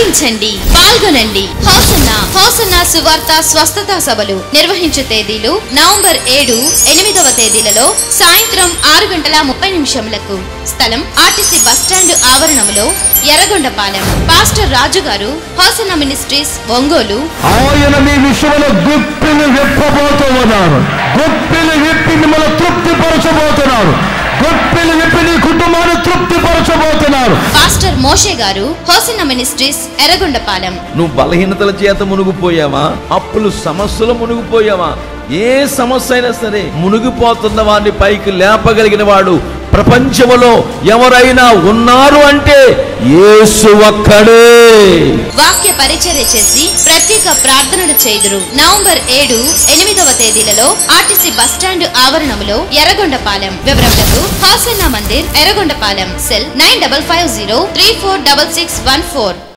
ప్రార్థించండి పాల్గొనండి hosanna hosanna సువార్త స్వస్థత సభలు నిర్వహించు తేదీలు నవంబర్ ఏడు ఎనిమిదవ తేదీలలో సాయంత్రం ఆరు గంటల ముప్పై నిమిషములకు స్థలం ఆర్టీసీ బస్టాండ్ ఆవరణములో Erragondapalem pastor Raju garu Hosanna ministries Ongole ఆయన మీ విషయంలో గుప్పిని విప్పబోతూ ఉన్నారు గుప్పిని విప్పి మిమ్మల్ని తృప్తిపరచబోతున్నారు గుప్పిని విప్పి నీ కుటుంబాన్ని తృప్తిపరచబోతున్నారు పాస్టర్ మోషే గారు హోసన్న మినిస్ట్రీస్ ఎర్రగొండపాలెం నువ్వు బలహీనతల చేత మునిగిపోయావా అప్పులు సమస్యలు మునిగిపోయావా ఏ సమస్య అయినా సరే మునిగిపోతున్న వాడిని పైకి లేపగలిగిన వాడు ప్రపంచములో ఎవరైనా ఉన్నారు అంటే యేసు ఒక్కడే వాక్య పరిచర్య చేసి ప్రత్యేక ప్రార్థనలు చేయుదురు నవంబర్ ఏడు ఎనిమిదవ తేదీలలో ఆర్టీసీ బస్టాండ్ ఆవరణములో ఎర్రగొండపాలెం వివరములకు Hosanna Mandir Erragondapalem cell nine double five zero three four double six one four